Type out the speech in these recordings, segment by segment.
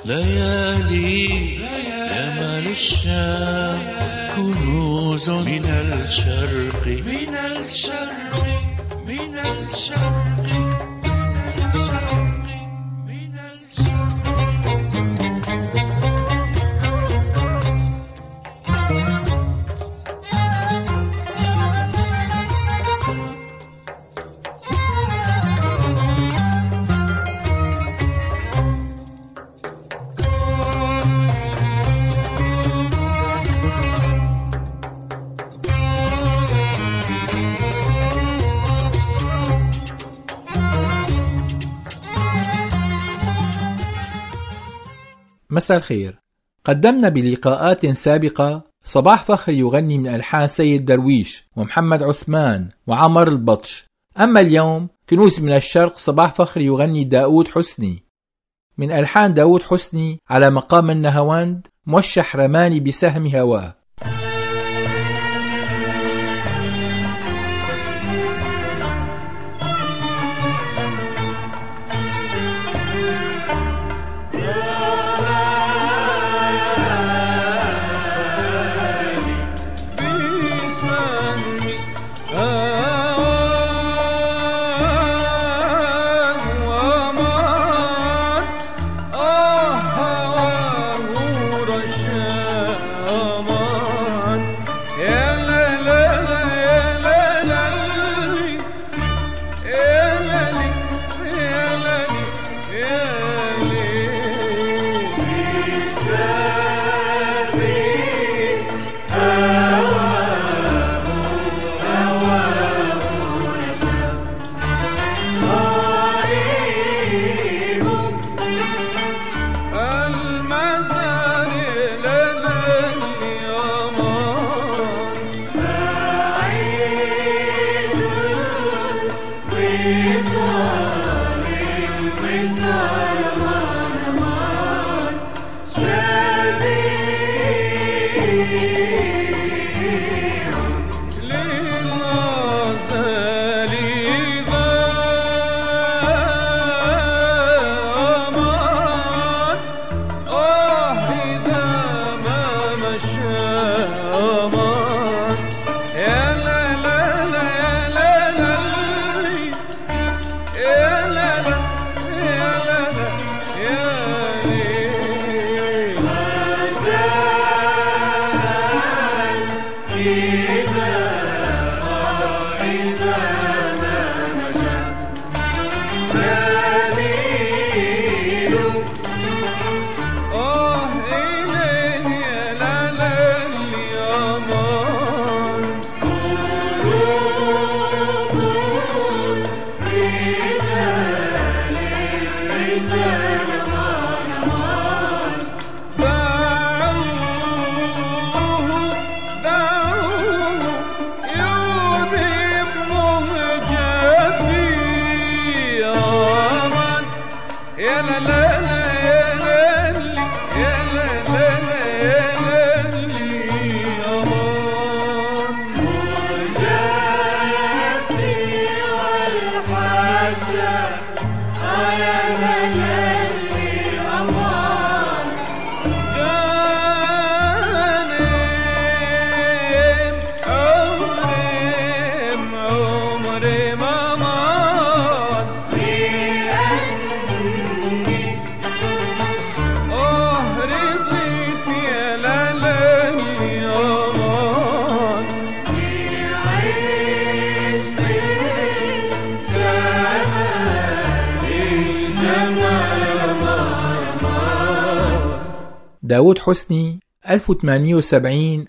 ليالي يا مال الشام كنوز من الشرق من الشرق من الشرق من الشرق من الشرق مساء الخير قدمنا بلقاءات سابقة صباح فخر يغني من ألحان سيد درويش ومحمد عثمان وعمر البطش أما اليوم كنوز من الشرق صباح فخر يغني داود حسني من ألحان داود حسني على مقام النهواند موشح رماني بسهم هواه داود حسني 1870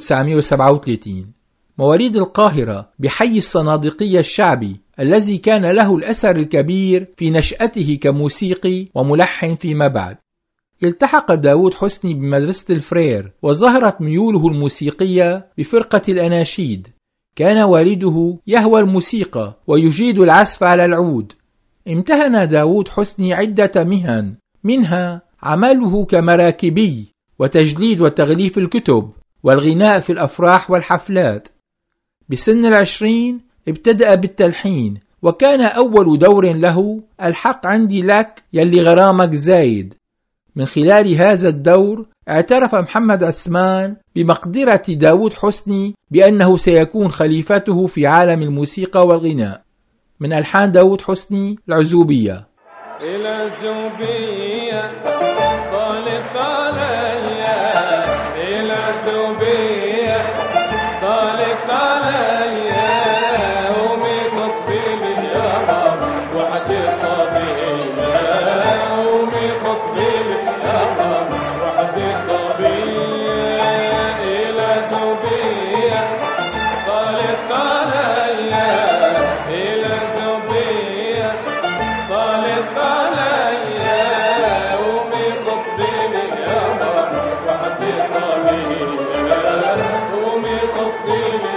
1937 مواليد القاهرة بحي الصناديقية الشعبي الذي كان له الأثر الكبير في نشأته كموسيقي وملحن فيما بعد التحق داود حسني بمدرسة الفرير وظهرت ميوله الموسيقية بفرقة الأناشيد كان والده يهوى الموسيقى ويجيد العزف على العود امتهن داود حسني عدة مهن منها عمله كمراكبي وتجليد وتغليف الكتب والغناء في الأفراح والحفلات بسن العشرين ابتدأ بالتلحين وكان أول دور له الحق عندي لك يلي غرامك زايد من خلال هذا الدور اعترف محمد عثمان بمقدرة داود حسني بأنه سيكون خليفته في عالم الموسيقى والغناء من ألحان داود حسني العزوبية إلى زوبية طالت علي إلى زوبية طالت علي أمي تطبيل يا رب وحدي صبية أمي تطبيل يا رب وحدي صبية إلى زوبية طالت علي إلى زوبية طالت علي أمي تطبيلي يا رب وحدي صبية أمي تطبيلي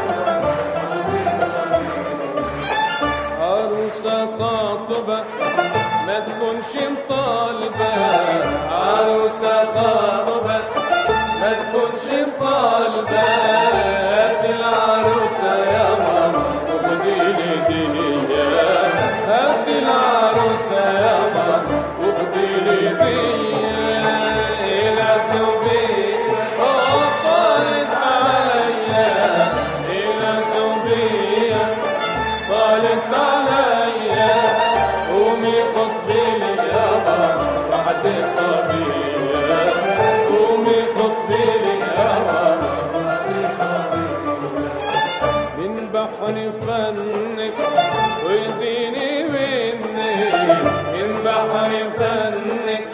عروسة خاطبة ما تكونش مطالبة عروسة خاطبة ما تكونش مطالبة هات العروسة يا ماما وخدي لي دنيا هات العروسة يا ماما وخدي لي دنيا إلى زوبية طارت عليا إلى زوبية طالت عليا قومي قطبيلي يا بابا وحد صبية قومي قطبيلي يا بابا وحد صبية من بحر فنك ويديني منك من بحر فنك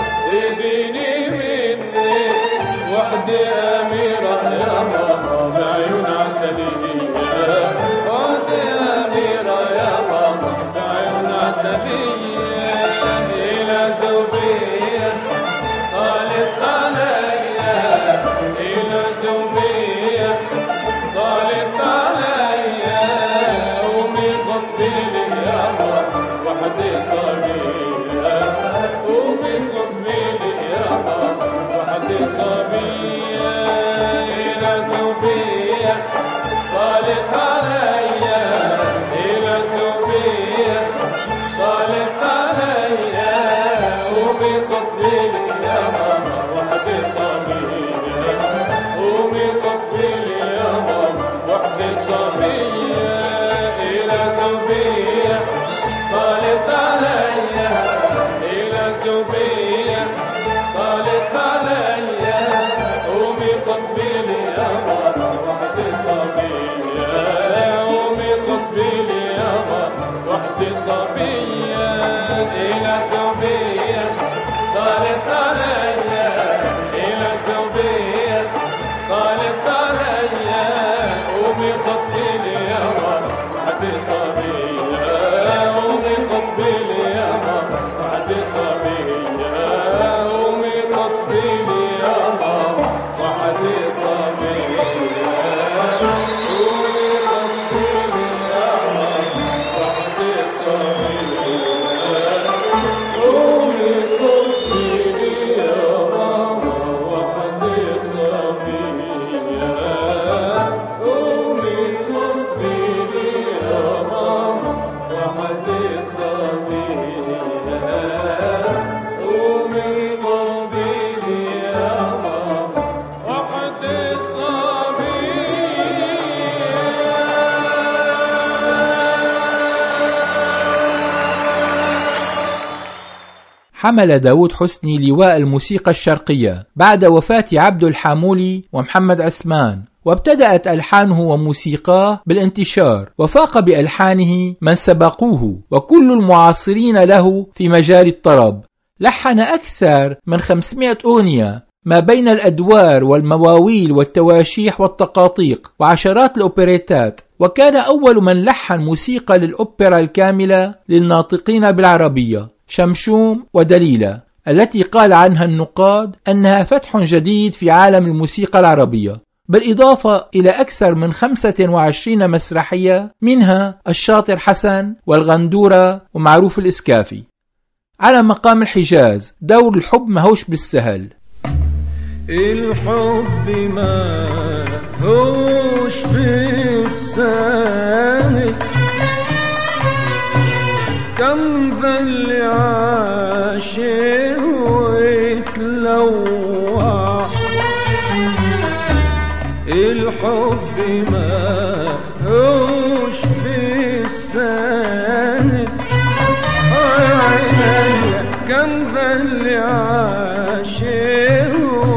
ويديني منك وحدي أميرة يا ماما بعيون عسلية وحدي أميرة يا ماما بعيون عسلية إلى زوبية طالت عليا إلى زوبية طالت عليا أمي قبلي يا ماما وحدي صبية أمي قبلي يا ماما وحدي صبية إلى زوبية طالت عليا إلى زوبية طالت عليا أمي قبلي يا ماما وحدي صبية أمي قبلي يا ماما وحدي صبية إلى زوبية طالت عليا إلى زوبية طالت عليا أمي قبلي يا ماما وحدي صبية أمي قبلي يا ماما وحدي صبية إلى زوبية طالت عليا إلى زوبية طالت عليا أمي قبلي يا ماما وحدي صبية أمي قبلي يا ماما وحدي صبية أمي قبلي يا ماما وحدي صبية أمي قبلي يا ماما وحدي صبية أمي قبلي يا ماما وحدي صبية أمي قبلي يا ماما وحدي صبية أمي قبلي يا ماما وحدي حمل داود حسني لواء الموسيقى الشرقية بعد وفاة عبد الحامولي ومحمد عثمان وابتدأت ألحانه وموسيقاه بالانتشار وفاق بألحانه من سبقوه وكل المعاصرين له في مجال الطرب لحن أكثر من 500 أغنية ما بين الأدوار والمواويل والتواشيح والتقاطيق وعشرات الأوبريتات وكان أول من لحن موسيقى للأوبرا الكاملة للناطقين بالعربية شمشوم ودليلة التي قال عنها النقاد أنها فتح جديد في عالم الموسيقى العربية بالإضافة إلى أكثر من 25 مسرحية منها الشاطر حسن والغندورة ومعروف الإسكافي على مقام الحجاز دور الحب ماهوش بالسهل الحب ما هوش بالسهل كم ذا اللي عاشر ويتلوع الحب ما هوش بالساهل عينيا كم ذا اللي عاشق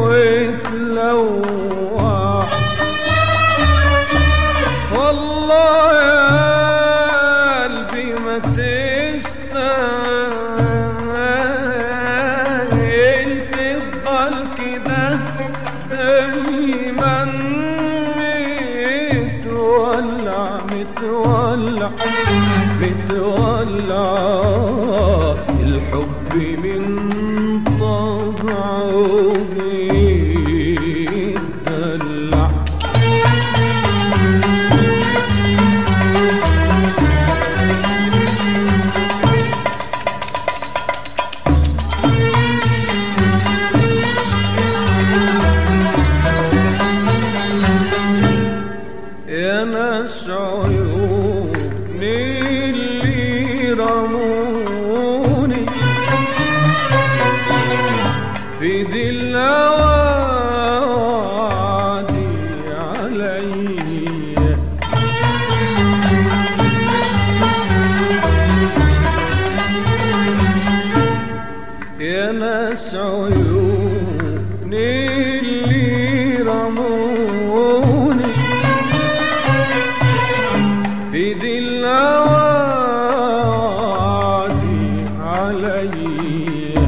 ويتلوع والله يا قلبي ما تستاهل تفضل كده دايما متولع متولع متولع الحب من طبعه بيدلع يا ناس عيوني اللي رموني في دي الأوادي عليا يا ناس عيوني اللي رموني في ذي الأوادي عليا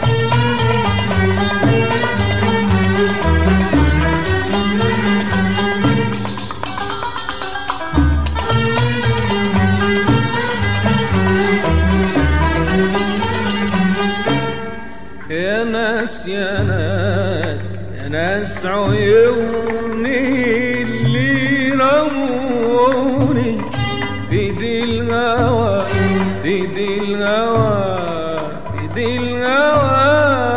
يا ناس يا ناس يا ناس عيوني اللي رموني في دي الهوى في دي الهوى في دي الهوى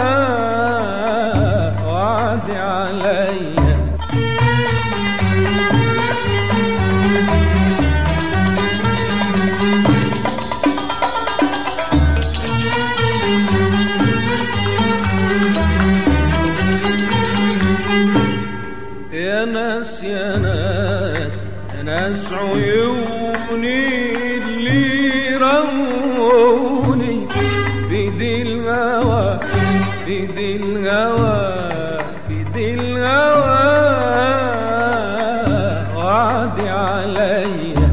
وعد عليا يا ناس يا ناس يا ناس عيوني اللي رموني في دي الهوى في دي الهوى في دي الهوى وعد عليا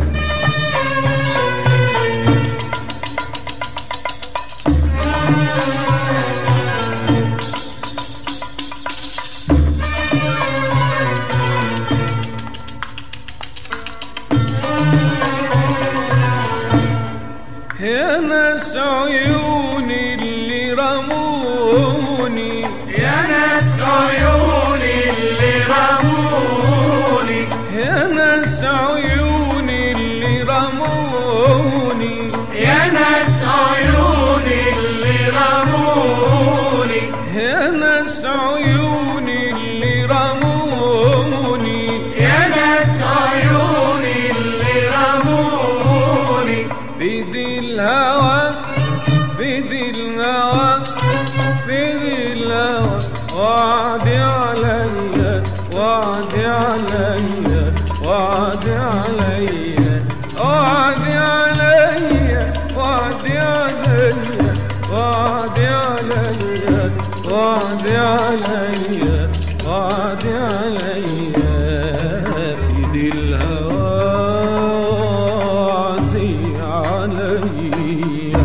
يا ناس عيوني اللي رموني يا ناس عيوني اللي رموني يا ناس عيوني اللي رموني يا ناس عيوني اللي رموني يا ناس عيوني اللي رموني يا ناس عيوني اللي رموني في ذي الهوى في ذي الهوى في ذي الهوى وعد عليا وعد عليا وعد عليا وعد عليا وعد عليا وعد عليا وعد عليا وعد عليا في ذي الهوى وعد عليا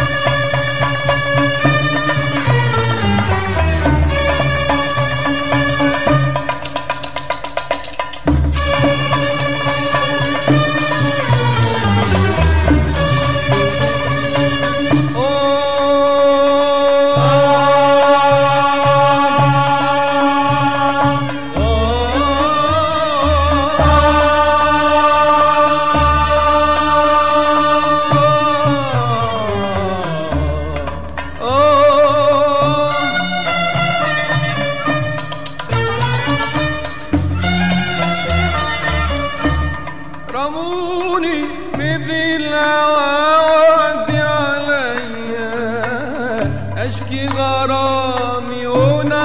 رموني مثل وعد عليا اشكي غرامي ونادي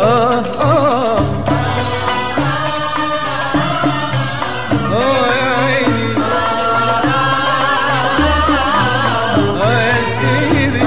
آه يا عيني آه يا سيدي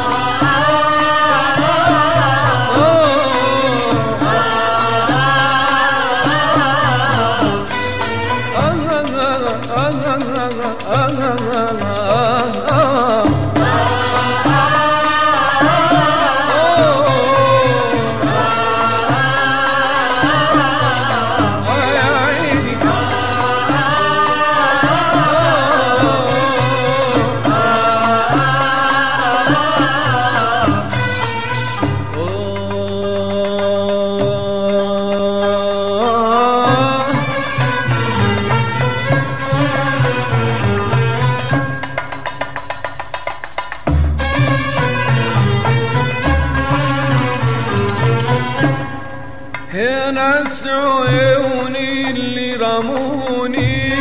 يا ناس عيوني اللي رموني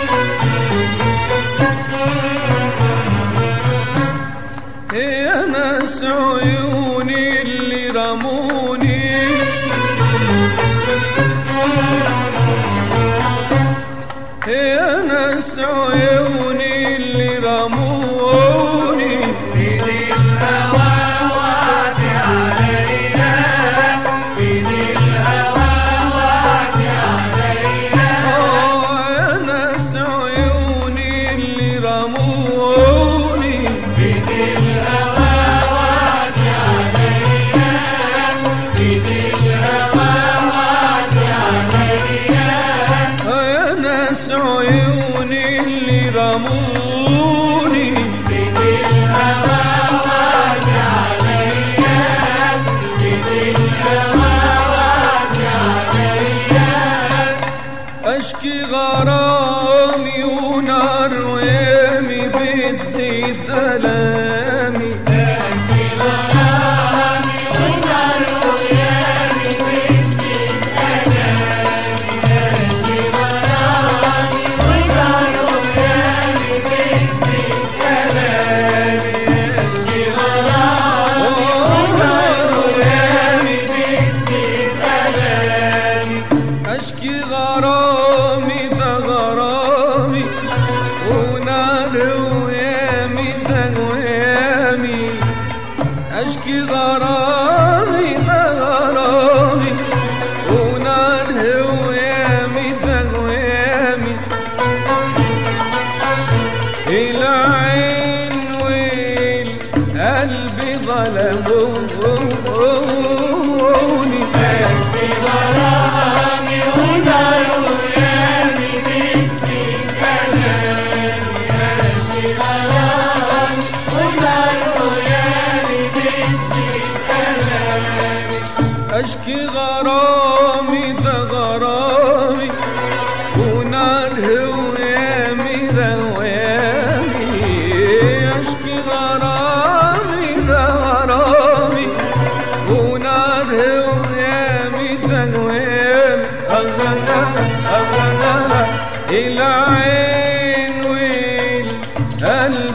يا ناس عيوني اللي رموني يا ناس عيوني اللي رموني بيدي الهوى وعدي علينا بيدي الهوى وعدي علينا يا ناس عيوني اللي رموني بيدي الهوى وعدي علينا بيدي الهوى وعدي علينا يا ناس عيوني اللي رموني بيدي الهوى وعدي علينا بيدي الهوى وعدي علينا اشكي غرامي ونار ويامي بتزيد الامي اشكي غرامي ده غرامي ونار ويامي ده ويامي اشكي غرامي ده غرامي ونار ويامي ده ويامي العين والقلب ظلموني غرامي ونار ويامي بيدي كلامي اشكي غرامي ونار ويامي بيدي كلامي اشكي غرامي ده غرامي ونار هوامي ده هوامي اشكي غرامي ده غرامي ونار هوامي ده هوامي أغنى أغنى العين والقلب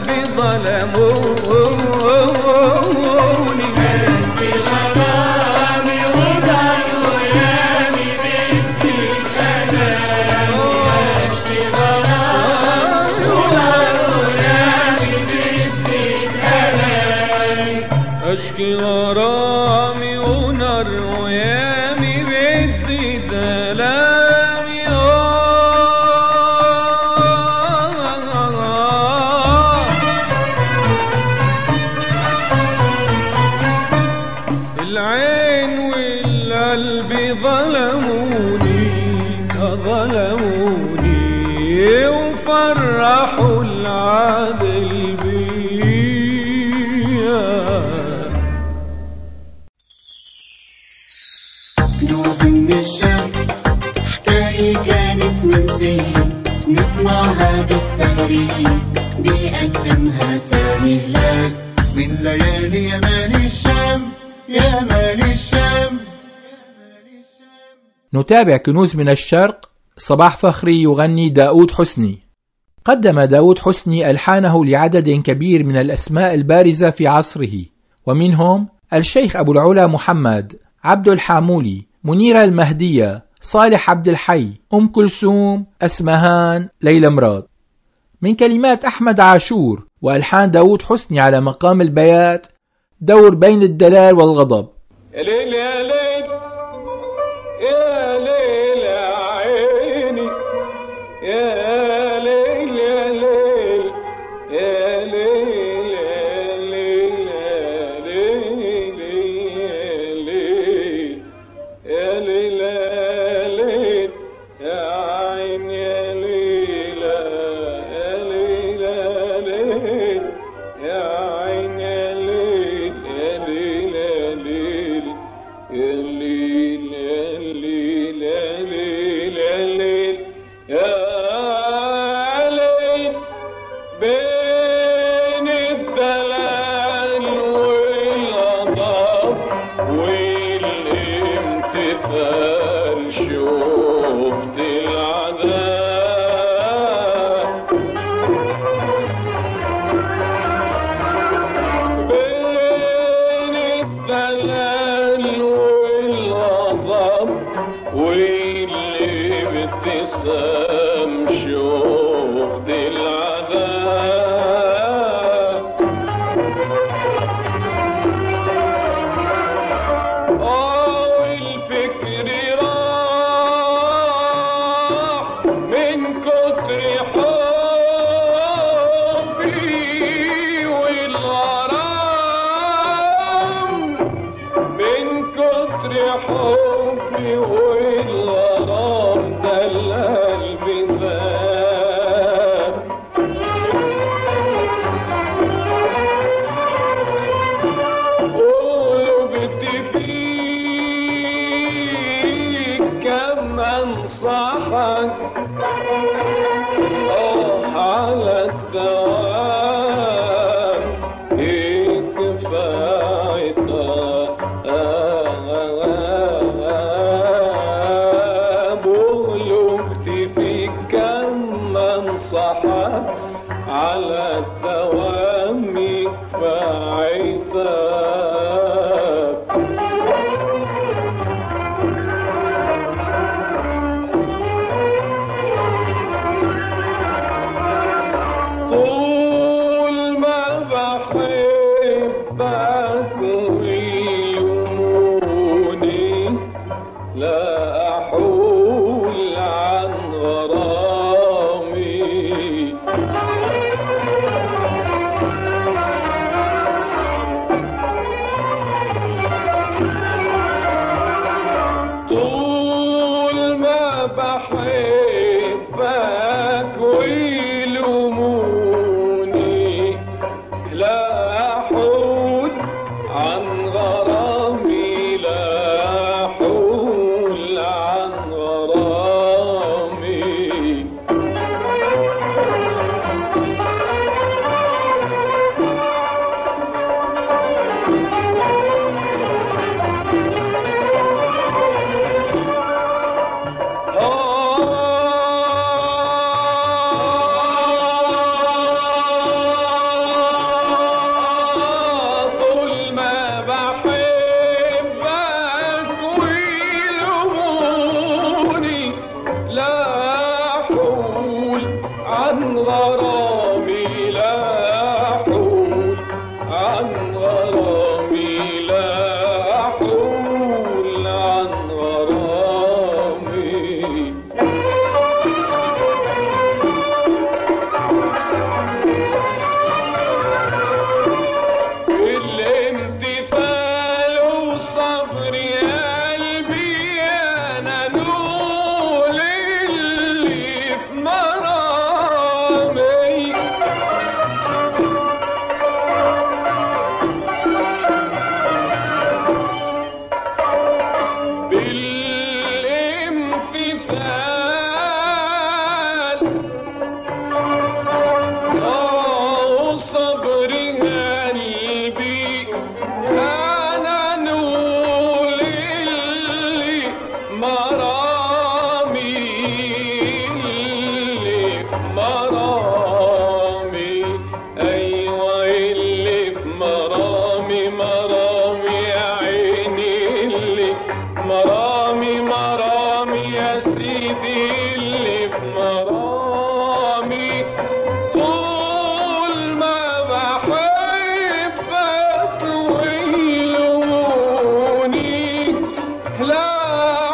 ظلموني غرامي ونار ويامي بيدي كلامي اشكي غرامي ونار ويامي بيدي كلامي اشكي غرامي ونار ويامي بتزيد الامي العين والقلب ظلموني ظلموني وفرحوا العدل بيا كنوز من الشام حكاية كانت من سنين نسمعها بالسهري بيقدمها سامي هلال من ليالي يمان الشام يا مال الشام نتابع كنوز من الشرق صباح فخري يغني داود حسني قدم داود حسني ألحانه لعدد كبير من الأسماء البارزة في عصره ومنهم الشيخ أبو العلا محمد عبد الحامولي منيرة المهدية صالح عبد الحي أم كلثوم أسمهان ليلى مراد من كلمات أحمد عاشور وألحان داود حسني على مقام البيات دور بين الدلال والغضب يا ليل يا ليل يا ليل يا عيني يا ليل يا ليل يا ليل يا ليل يا ليل يا ليل يا ليل يا عين يا ليل يا ليل يا ليل يا عين يا ليل يا ليل يا ليل يا ليل يا ليل يا ليل يا ليل يا ليل بين الدلال والغضب والامتثال شفت العذاب بين الدلال والغضب والابتسام شفت العذاب آه الفكر راح من كتر حبي والغرام من كتر حبي والغرام دل قلبي ذاب قلبت فيك كم انصحك اه على الدوام كفاية قلبت فيك كم انصحك على الدوام كفاية طول ما بحبك ويلوموني لا أحول عن غرامي طول ما بحبك ويلوموني لا أحول عن غرامي لا أحول عن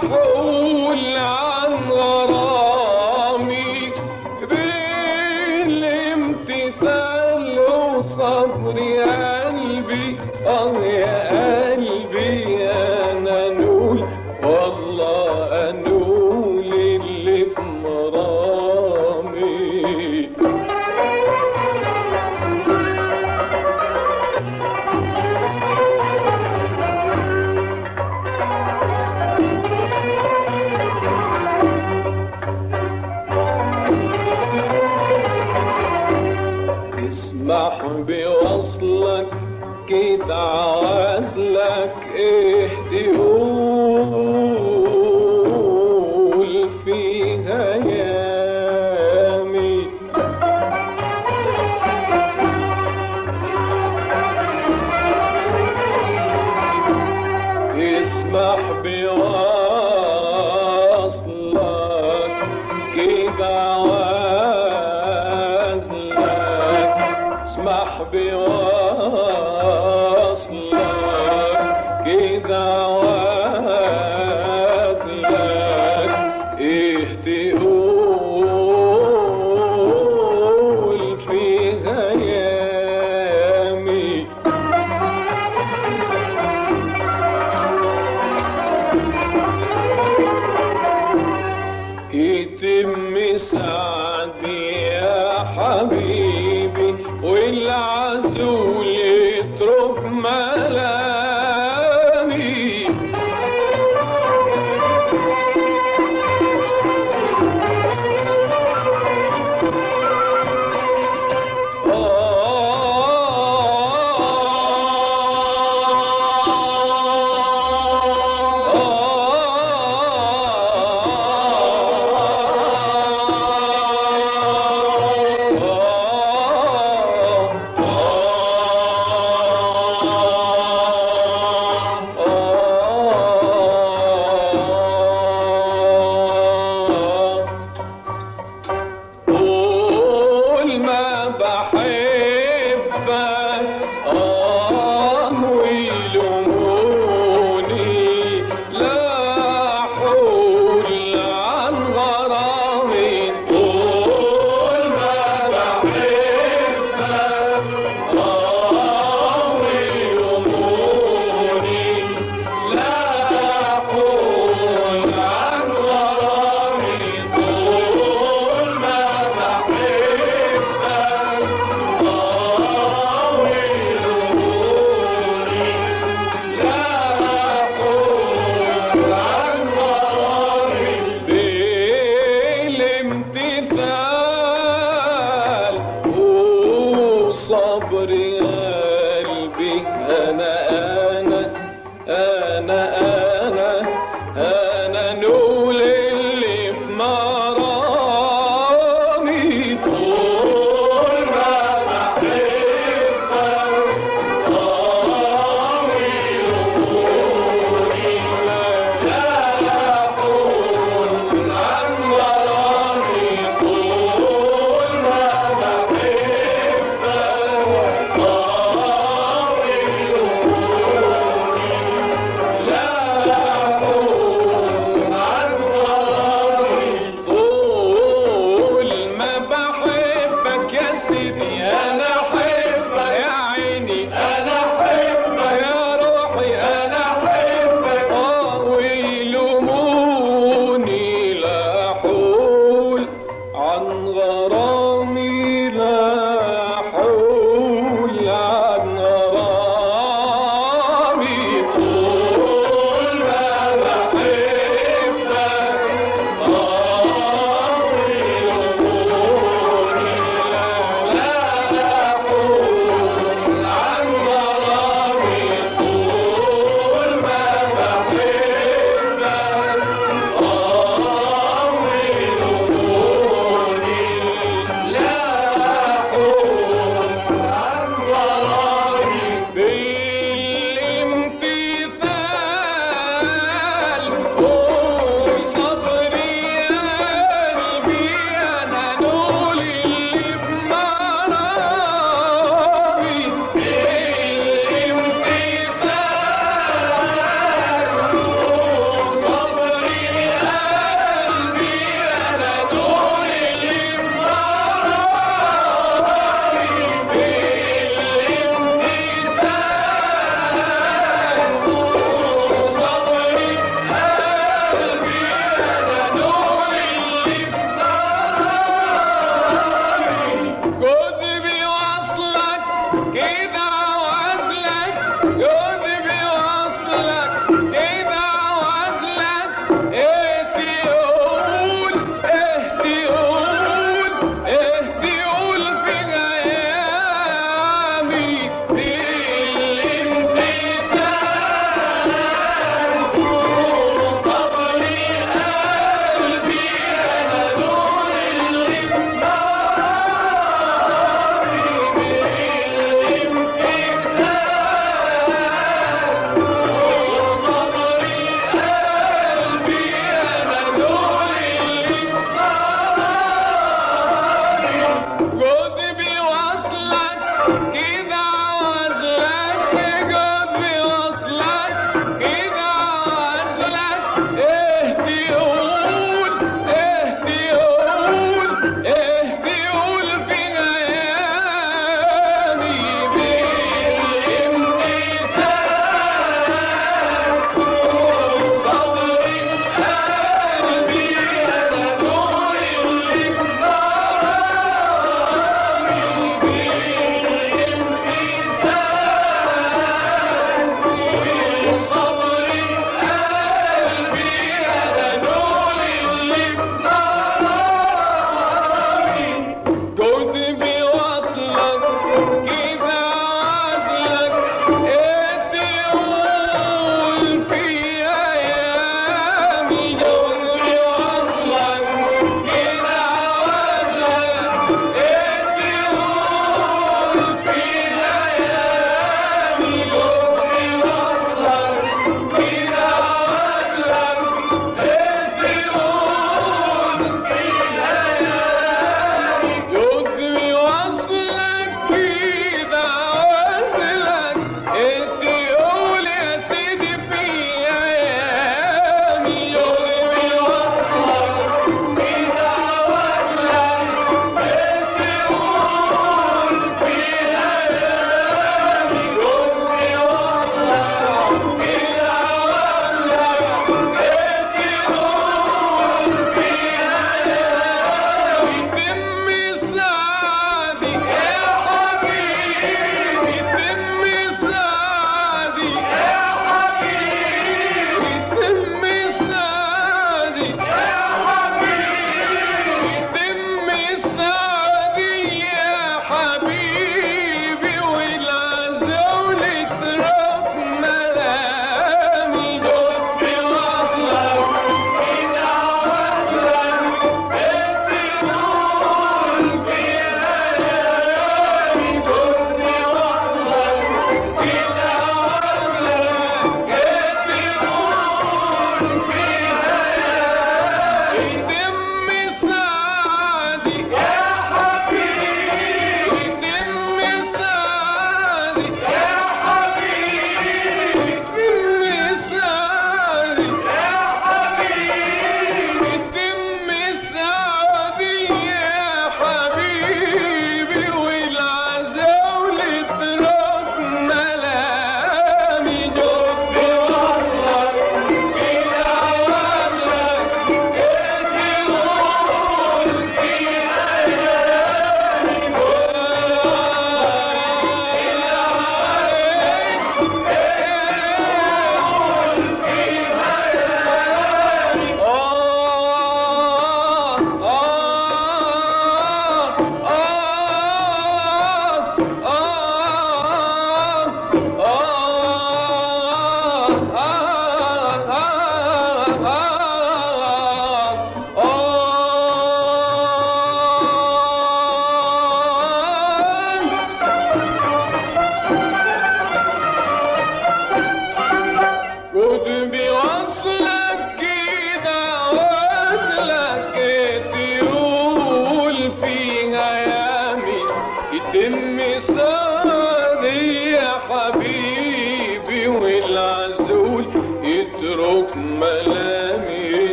اقول عن غرامي بالامتثال وصبر يا قلبي اه يا قلبي انا نول والله انول اللي في مرامي اسمح بوصلك كده عازلك ايه تقول فيها يامي اسمح بوصلك كده وازلك اسمح بوصلك كده وازلك ايه تقول فيها يامي يتم سعدي يا حبيبي والعزول يترك ملامي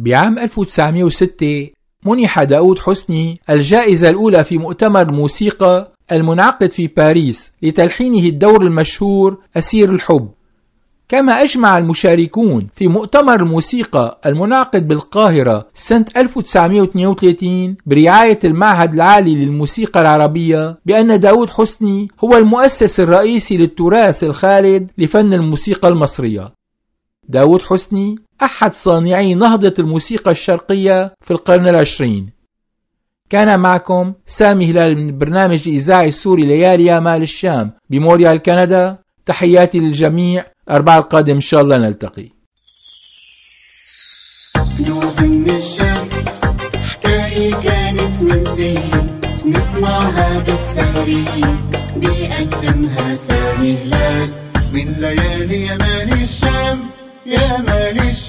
بعام 1906 منح داود حسني الجائزة الأولى في مؤتمر الموسيقى المنعقد في باريس لتلحينه الدور المشهور أسير الحب كما أجمع المشاركون في مؤتمر الموسيقى المنعقد بالقاهرة سنة 1932 برعاية المعهد العالي للموسيقى العربية بأن داود حسني هو المؤسس الرئيسي للتراث الخالد لفن الموسيقى المصرية داود حسني أحد صانعي نهضة الموسيقى الشرقية في القرن العشرين كان معكم سامي هلال من البرنامج الإذاعي السوري ليالي مال الشام بموريال كندا تحياتي للجميع أربعة القادم إن شاء الله نلتقي كنوز من الشام حكاية كانت منسية نسمعها بالسهري بيقدمها سامي هلال من ليالي يا مال الشام يا مال الشام